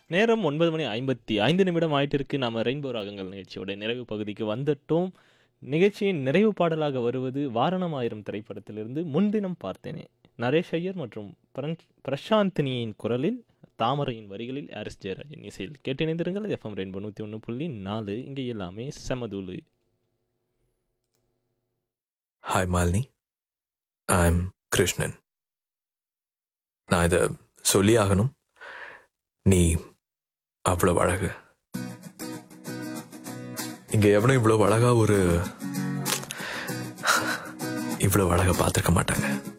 நேரம் ஒன்பது மணி ஐம்பத்தி ஐந்து நிமிடம் ஆயிட்டு இருக்கு நாம ரெயின்போ ராகங்கள் நிகழ்ச்சியோட நிறைவு பகுதிக்கு வந்துட்டோம் நிகழ்ச்சியின் நிறைவு பாடலாக வருவது வாரணம் ஆயிரம் திரைப்படத்திலிருந்து முன்தினம் பார்த்தேனே நரேஷ் ஐயர் மற்றும் பிரன்- பிரசாந்தினியின் குரலில் தாமரையின் வரிகளில் ஆரிஸ் ஜெயராஜன் இசையில் கேட்டிணைந்திருங்கள் எஃப்எம் ரெயின்போ நூற்றி ஒன்று புள்ளி நாலு இங்கே எல்லாமே செமதூளு hi Malini I am Krishnan நான் இதை சொல்லி ஆகணும் நீ அவ்வளவு அழகு இங்க எவனும் இவ்வளவு அழகா ஒரு இவ்வளவு அழகா பார்த்திருக்க மாட்டாங்க